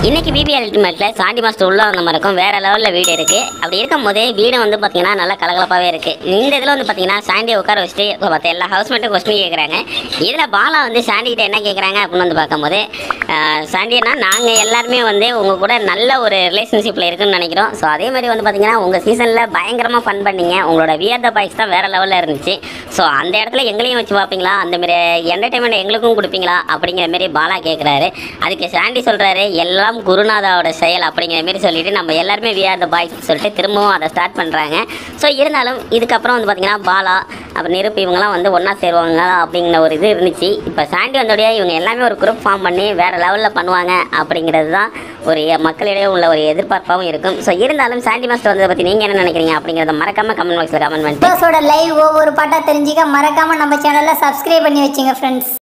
இன்னைக்கு BP அல்டிமேட்ல Chandy master உள்ள வந்த மாதிரி இருக்கும் வேற லெவல்ல வீடு இருக்கு அப்படி இருக்கும் போதே வீடு வந்து பாத்தீங்கன்னா நல்லா கலகலப்பாவே இருக்கு இந்த இதுல வந்து பாத்தீங்கன்னா சாண்டியை உட்கார வச்சுட்டு இப்ப மத்த எல்லா ஹவுஸ்மேட்டும் கொஸ்டின் கேக்குறாங்க இதுல பாலா வந்து சாண்டி கிட்ட என்ன கேக்குறாங்க அப்படின்னு வந்து பார்க்கும்போது ஆஹ், சாண்டினா நாங்க எல்லாருமே வந்து உங்க கூட நல்ல ஒரு ரிலேஷன்ஷிப்ல இருக்குன்னு நினைக்கிறோம் ஸோ அதே மாதிரி வந்து பாத்தீங்கன்னா உங்க சீசன்ல பயங்கரமா ஃபன் பண்ணீங்க உங்களோட வியர் த பாய்ஸ் தான் வேற லெவல்ல இருந்துச்சு ஸோ அந்த இடத்துல எங்களையும் வச்சு பார்ப்பீங்களா அந்த மாதிரி என்டர்டைன்மெண்ட் எங்களுக்கும் கொடுப்பீங்களா அப்படிங்கிற மாதிரி பாலா கேட்குறாரு அதுக்கு சாண்டி சொல்றாரு எல்லாம் குருநாதாவோட செயல் அப்படிங்கிற மாதிரி சொல்லிட்டு நம்ம எல்லாருமே வி ஆர் த பாய்ஸ் சொல்லிட்டு திரும்பவும் அதை ஸ்டார்ட் பண்றாங்க ஸோ இருந்தாலும் இதுக்கப்புறம் வந்து பார்த்தீங்கன்னா பாலா அப்புறம் நெருப்பு இவங்கெல்லாம் வந்து ஒன்றா சேருவாங்க அப்படிங்கிற ஒரு இது இருந்துச்சு இப்போ சாண்டி வந்தோடய இவங்க எல்லாமே ஒரு குரூப் ஃபார்ம் பண்ணி வேற லெவலில் பண்ணுவாங்க அப்படிங்கிறது தான் ஒரு மக்களிடையே உள்ள ஒரு எதிர்பார்ப்பாகவும் இருக்கும் ஸோ இருந்தாலும் சாண்டி மாஸ்டர் வந்ததை பற்றி நீங்கள் என்ன நினைக்கிறீங்க அப்படிங்கிறத மறக்காம கமெண்ட் பாக்ஸில் கமெண்ட் பண்ணிட்டு லைவ் ஒவ்வொரு பாட்டா தெரிஞ்சுக்க மறக்காம நம்ம சேனலை சப்ஸ்கிரைப் பண்ணி வச்சுங்க ஃப்ரெண்ட்ஸ்